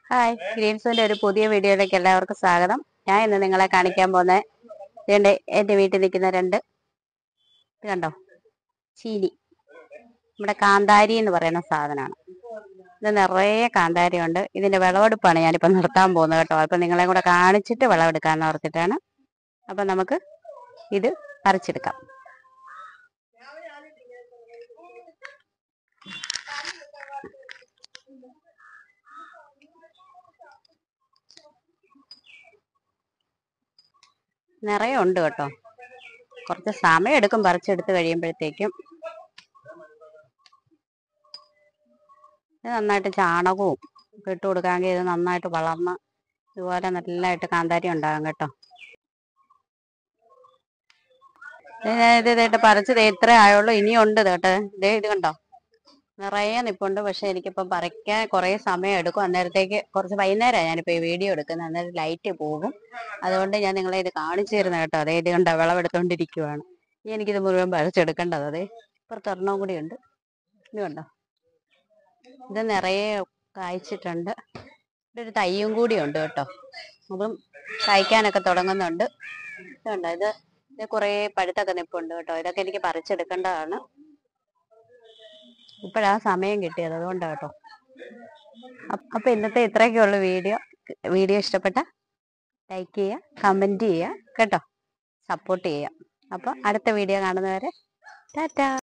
hi ഗ്രീൻസിന്റെ ഒരു പുതിയ വീഡിയോയിലേക്ക് എല്ലാവർക്കും സ്വാഗതം ഞാൻ ഇന്ന് നിങ്ങളെ കാണിക്കാൻ പോകുന്ന ഇതിന്റെ എന്റെ വീട്ടിൽ നിൽക്കുന്ന രണ്ട് ഇത് കണ്ടോ ചീനി നമ്മുടെ കാന്താരി എന്ന് പറയുന്ന സാധനമാണ് ഇത് നിറയെ കാന്താരി ഉണ്ട് ഇതിന്റെ വിളവെടുപ്പാണ് ഞാനിപ്പോ നിർത്താൻ പോകുന്നത് കേട്ടോ അപ്പൊ നിങ്ങളെ കൂടെ കാണിച്ചിട്ട് വിളവെടുക്കാന്ന് ഓർത്തിട്ടാണ് അപ്പൊ നമുക്ക് ഇത് പറിച്ചെടുക്കാം നിറയെ ഉണ്ട് കേട്ടോ കുറച്ച് സമയം എടുക്കും പറിച്ചെടുത്ത് കഴിയുമ്പോഴത്തേക്കും ഇത് നന്നായിട്ട് ചാണകവും ഒക്കെ ഇട്ട് കൊടുക്കാമെങ്കിൽ ഇത് നന്നായിട്ട് വളർന്ന് ഇതുപോലെ നല്ലതായിട്ട് കാന്താരി ഉണ്ടാകും കേട്ടോ ഇത് ഞാൻ ഇത് ഇതായിട്ട് പറിച്ചത് ഇത്രേ ആയുള്ളൂ ഇനിയും ഉണ്ട് കേട്ടോ ഇതേ ഇത് കണ്ടോ നിറയെ നിപ്പുണ്ട് പക്ഷെ എനിക്കിപ്പം പറിക്കാൻ കുറേ സമയം എടുക്കും അന്നേരത്തേക്ക് കുറച്ച് വൈകുന്നേരമാണ് ഞാനിപ്പോൾ ഈ വീഡിയോ എടുക്കുന്നത് അന്നേരം ലൈറ്റ് പോകും അതുകൊണ്ട് ഞാൻ നിങ്ങളെ ഇത് കാണിച്ചു തരുന്നത് കേട്ടോ അതേ ഇത് കണ്ടോ വിളവെടുത്തോണ്ടിരിക്കുവാണ് ഇനി എനിക്കിത് മുഴുവൻ പറിച്ചെടുക്കേണ്ടത് അതെ ഇപ്പുറത്ത് ഒരെണ്ണം കൂടി ഉണ്ട് ഇത് കണ്ടോ ഇത് നിറയെ കായ്ച്ചിട്ടുണ്ട് ഇവിടെ ഒരു തയ്യും കൂടി ഉണ്ട് കേട്ടോ അതും കായ്ക്കാനൊക്കെ തുടങ്ങുന്നുണ്ട് ഇത് കണ്ടോ ഇത് ഇത് കുറേ പഴുത്തൊക്കെ നിപ്പുണ്ട് കേട്ടോ ഇതൊക്കെ എനിക്ക് പറിച്ചെടുക്കേണ്ടതാണ് ഇപ്പോഴാ സമയം കിട്ടിയത് അതുകൊണ്ടാണ് കേട്ടോ അപ്പ- അപ്പൊ ഇന്നത്തെ ഇത്രയൊക്കെ ഉള്ളു വീഡിയോ വീഡിയോ ഇഷ്ടപ്പെട്ട ലൈക്ക് ചെയ്യുക കമന്റ് ചെയ്യുക കേട്ടോ സപ്പോർട്ട് ചെയ്യുക അപ്പോൾ അടുത്ത വീഡിയോ കാണുന്നവരെ ടാറ്റാ